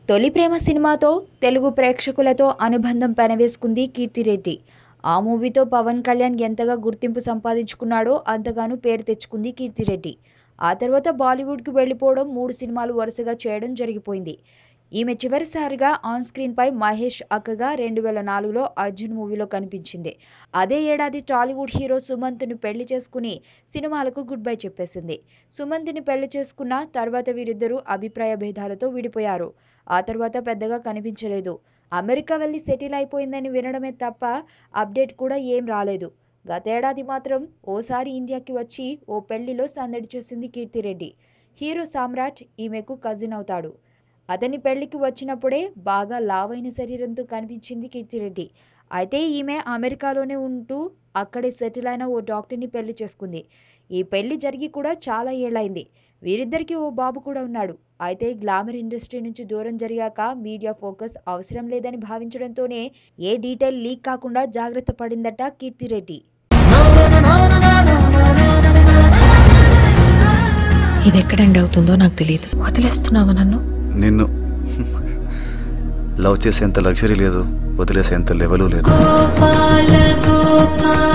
తొలి ప్రేమ సినిమాతో తెలుగు ప్రేక్షకులతో అనుబంధం పెనవేసుకుంది కీర్తిరెడ్డి ఆ మూవీతో పవన్ కళ్యాణ్ ఎంతగా గుర్తింపు సంపాదించుకున్నాడో అంతగానూ పేరు తెచ్చుకుంది కీర్తిరెడ్డి ఆ తర్వాత బాలీవుడ్కి వెళ్ళిపోవడం మూడు సినిమాలు వరుసగా చేయడం జరిగిపోయింది ఈమె చివరిసారిగా ఆన్ స్క్రీన్ పై మహేష్ అక్కగా రెండు వేల నాలుగులో అర్జున్ మూవీలో కనిపించింది అదే ఏడాది టాలీవుడ్ హీరో సుమంత్ను పెళ్లి చేసుకుని సినిమాలకు గుడ్ బై చెప్పేసింది సుమంత్ని పెళ్లి చేసుకున్న తర్వాత వీరిద్దరూ అభిప్రాయ భేదాలతో విడిపోయారు ఆ తర్వాత పెద్దగా కనిపించలేదు అమెరికా వెళ్ళి సెటిల్ అయిపోయిందని వినడమే తప్ప అప్డేట్ కూడా ఏం రాలేదు గతేడాది మాత్రం ఓసారి ఇండియాకి వచ్చి ఓ పెళ్లిలో సందడి చేసింది కీర్తిరెడ్డి హీరో సామ్రాట్ ఈమెకు కజిన్ అవుతాడు అతని పెళ్లికి వచ్చినప్పుడే బాగా లావైన శరీరంతో కనిపించింది కీర్తిరెడ్డి అయితే ఈమె అమెరికాలోనే ఉంటూ అక్కడే సెటిల్ అయిన ఓ డాక్టర్ని పెళ్లి చేసుకుంది ఈ పెళ్లి జరిగి కూడా చాలా ఏళ్ళైంది వీరిద్దరికీ ఓ బాబు కూడా ఉన్నాడు అయితే గ్లామర్ ఇండస్ట్రీ నుంచి దూరం జరిగాక మీడియా ఫోకస్ అవసరం లేదని భావించడంతోనే ఏ డీటెయిల్ లీక్ కాకుండా జాగ్రత్త పడిందట కీర్తిరెడ్డి ఇది ఎక్కడ ఎండ్ అవుతుందో నాకు తెలియదు వదిలేస్తున్నావా నన్ను నిన్ను లవ్ చేసేంత లగ్జరీ లేదు వదిలేసేంత లెవెలు లేదు గోపాల గోపాల